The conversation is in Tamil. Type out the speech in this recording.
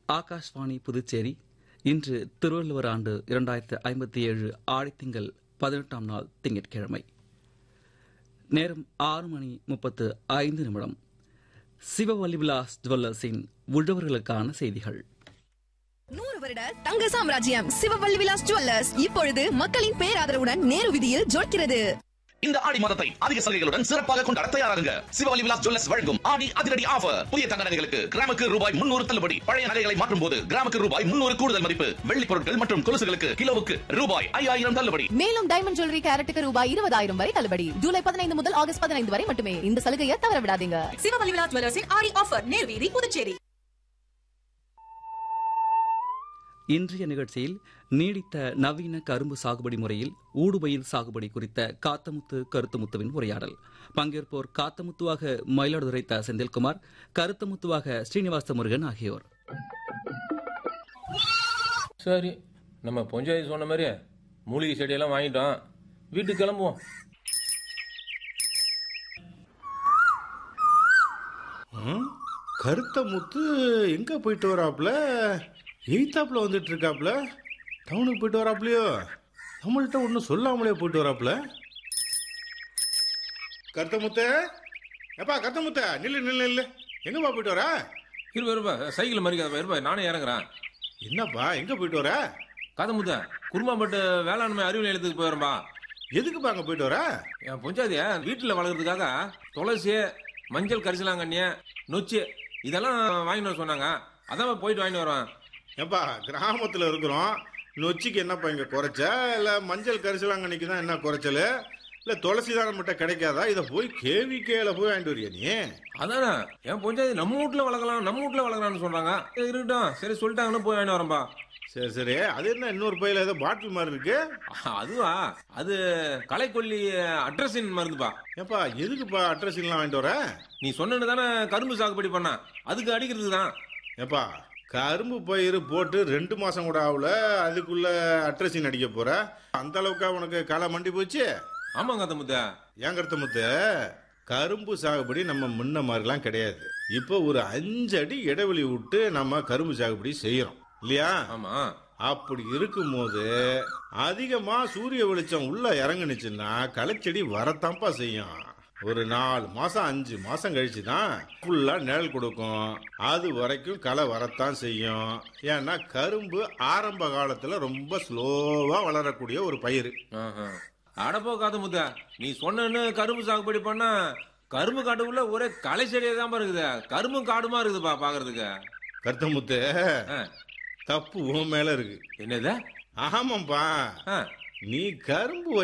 ஆகாஷ்வாணி புதுச்சேரி இன்று திருவள்ளுவர் ஆண்டு இரண்டாயிரத்து ஐம்பத்தி ஏழு ஆடித்திங்கள் பதினெட்டாம் நாள் திங்கட்கிழமை நேரம் ஆறு மணி முப்பத்து ஐந்து நிமிடம் சிவவல்லி விலாஸ் ஜுவல்லர்ஸின் உழவர்களுக்கான செய்திகள் நூறு வருட தங்க சாம்ராஜ்யம் சிவவல்லி விலாஸ் ஜுவல்லர்ஸ் இப்பொழுது மக்களின் பேராதரவுடன் நேரு வீதியில் ஜொலிக்கிறது இந்த ஆடி மாதத்தை அதிக சலுகைகளுடன் சிறப்பாக கொண்டாட தயாராகுங்க சிவவலி விலாஸ் ஜுவல்லர்ஸ் வழங்கும் ஆடி அதிரடி ஆஃபர் புதிய தங்க நகைகளுக்கு கிராமுக்கு ரூபாய் முன்னூறு தள்ளுபடி பழைய நகைகளை மாற்றும் போது கிராமுக்கு ரூபாய் முன்னூறு கூடுதல் மதிப்பு வெள்ளி பொருட்கள் மற்றும் கொலுசுகளுக்கு கிலோவுக்கு ரூபாய் ஐயாயிரம் தள்ளுபடி மேலும் டைமண்ட் ஜுவல்லரி கேரட்டுக்கு ரூபாய் இருபதாயிரம் வரை தள்ளுபடி ஜூலை பதினைந்து முதல் ஆகஸ்ட் பதினைந்து வரை மட்டுமே இந்த சலுகையை தவற விடாதீங்க சிவவல்லி விலாஸ் ஜுவல்லர்ஸின் ஆடி ஆஃபர் நேர் வீதி புதுச்சேரி இன்றைய நிகழ்ச்சியில் நீடித்த நவீன கரும்பு சாகுபடி முறையில் ஊடுபயிர் சாகுபடி குறித்த காத்தமுத்து கருத்துமுத்துவின் உரையாடல் பங்கேற்போர் காத்தமுத்துவாக மயிலாடுதுறை த செந்தில்குமார் கருத்தமுத்துவாக ஸ்ரீனிவாச முருகன் ஆகியோர் சரி நம்ம பொஞ்சாதி சொன்ன மாதிரி மூலிகை செடியெல்லாம் வாங்கிட்டோம் வீட்டுக்கு கிளம்புவோம் ம், கருத்த முத்து எங்க போயிட்டு வராப்ல எய்தாப்புல வந்துட்டு இருக்காப்ல டவுனுக்கு போயிட்டு வராப்லையோ நம்மள்ட்ட ஒன்றும் சொல்லாமலே போயிட்டு வராப்ல கருத்த முத்த எப்பா கருத்த முத்த நில்லு நில்லு நில்லு எங்கப்பா போயிட்டு வரா இருப்பா இருப்பா சைக்கிள் மறிக்காதப்பா இருப்பா நானே இறங்குறேன் என்னப்பா எங்க போயிட்டு வர கதை முத்த குருமாப்பட்டு வேளாண்மை அறிவியல் நிலையத்துக்கு போயிடும்பா எதுக்குப்பா அங்க போயிட்டு வர என் பொஞ்சாதிய வீட்டில் வளர்க்கறதுக்காக துளசி மஞ்சள் கரிசலாங்கண்ணி நொச்சி இதெல்லாம் வாங்கிட்டு வர சொன்னாங்க அதான் போயிட்டு வாங்கிட்டு வரேன் ஏப்பா கிராமத்துல இருக்கிறோம் நொச்சிக்கு என்னப்பா இங்க குறைச்ச இல்ல மஞ்சள் கரிசலாங்கண்ணிக்கு தான் என்ன குறைச்சல் இல்ல துளசி தானம் மட்டும் கிடைக்காதா இதை போய் கேவிகேல போய் வாங்கிட்டு வரியா நீ அதானே என் பொஞ்சாதி நம்ம வீட்ல வளர்க்கலாம் நம்ம வீட்ல வளர்க்கலாம்னு சொல்றாங்க சரி, இருக்கட்டும் சரி சொல்லிட்டாங்கன்னு போய் வாங்கிட்டு வரேன்பா சரி சரி அது என்ன இன்னொரு பையில ஏதோ பாட்டில் மாதிரி இருக்கு அதுவா அது களைக்கொல்லி அட்ரஸின் மருந்துப்பா ஏப்பா எதுக்குப்பா அட்ரஸ் எல்லாம் வாங்கிட்டு வர நீ சொன்னது தானே கரும்பு சாகுபடி பண்ண அதுக்கு அடிக்கிறதுக்கு தான் ஏப்பா கரும்பு பயிர் போட்டு ரெண்டு மாசம் கூட ஆகல அதுக்குள்ள அட்ரஸின் அடிக்க போற அந்த அளவுக்கா உனக்கு களை மண்டி போச்சு ஆமாங்க அந்த முத்த ஏன் கருத்த முத்து கரும்பு சாகுபடி நம்ம முன்ன மாதிரிலாம் கிடையாது இப்போ ஒரு அஞ்சு அடி இடைவெளி விட்டு நம்ம கரும்பு சாகுபடி செய்யறோம் இல்லையா ஆமா அப்படி இருக்கும்போது அதிகமா சூரிய வெளிச்சம் உள்ள இறங்குனுச்சுன்னா களைச்செடி வரத்தான்ப்பா செய்யும் ஒரு நாலு மாசம் அஞ்சு மாசம் கழிச்சு தான் ஃபுல்லா நிழல் கொடுக்கும் அது வரைக்கும் களை வரத்தான் செய்யும் ஏன்னா கரும்பு ஆரம்ப காலத்துல ரொம்ப ஸ்லோவா வளரக்கூடிய ஒரு பயிர் ஆஹா. அடப்போ காது முத்த நீ சொன்னன்னு கரும்பு சாகுபடி பண்ணா கரும்பு காட்டுக்குள்ள ஒரே களை செடியே தான் இருக்குது கரும்பும் காடுமா இருக்குதுப்பா பாக்குறதுக்கு கருத்தமுத்து ஆ. தப்பு உன் மேல இருக்கு என்னது ஆமாப்பா ஆ. நீ கரும்பு